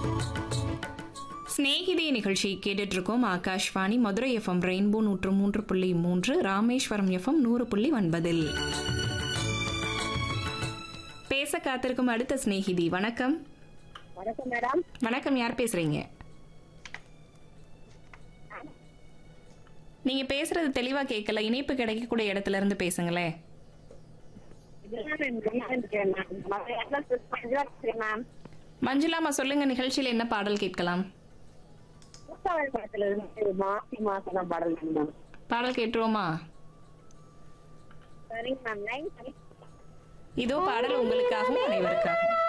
சிநேகிதி நிகழ்ச்சி கேட்டுட்டு இருக்கோம் ஆகாஷ்வாணி மதுரை எஃப்எம் ரெயின்போ நூற்று மூன்று புள்ளி மூன்று ராமேஸ்வரம் எஃப்எம் நூறு புள்ளி ஒன்பதில் பேச காத்திருக்கும் அடுத்த சிநேகிதி வணக்கம் வணக்கம் மேடம் வணக்கம் யார் பேசுறீங்க நீங்க பேசுறது தெளிவா கேட்கல இணைப்பு கிடைக்கக்கூடிய இடத்துல இருந்து பேசுங்களேன் இதெல்லாம் நான் இங்க இருக்கேன் மேம். மதுரை அட்லஸ் பஞ்சா பேசுறேன் மேம். மஞ்சுளாமா சொல்லுங்க நிகழ்ச்சியில என்ன பாடல் கேட்கலாம் பூசாவல் படத்துல இருந்து மாசி மாசம் பாடல் வேணும் மேம். பாடல் கேட்டுருவோமா சரிங்க மேம் லைன் இதோ பாடல் உங்களுக்காகவும் அனைவருக்காகவும்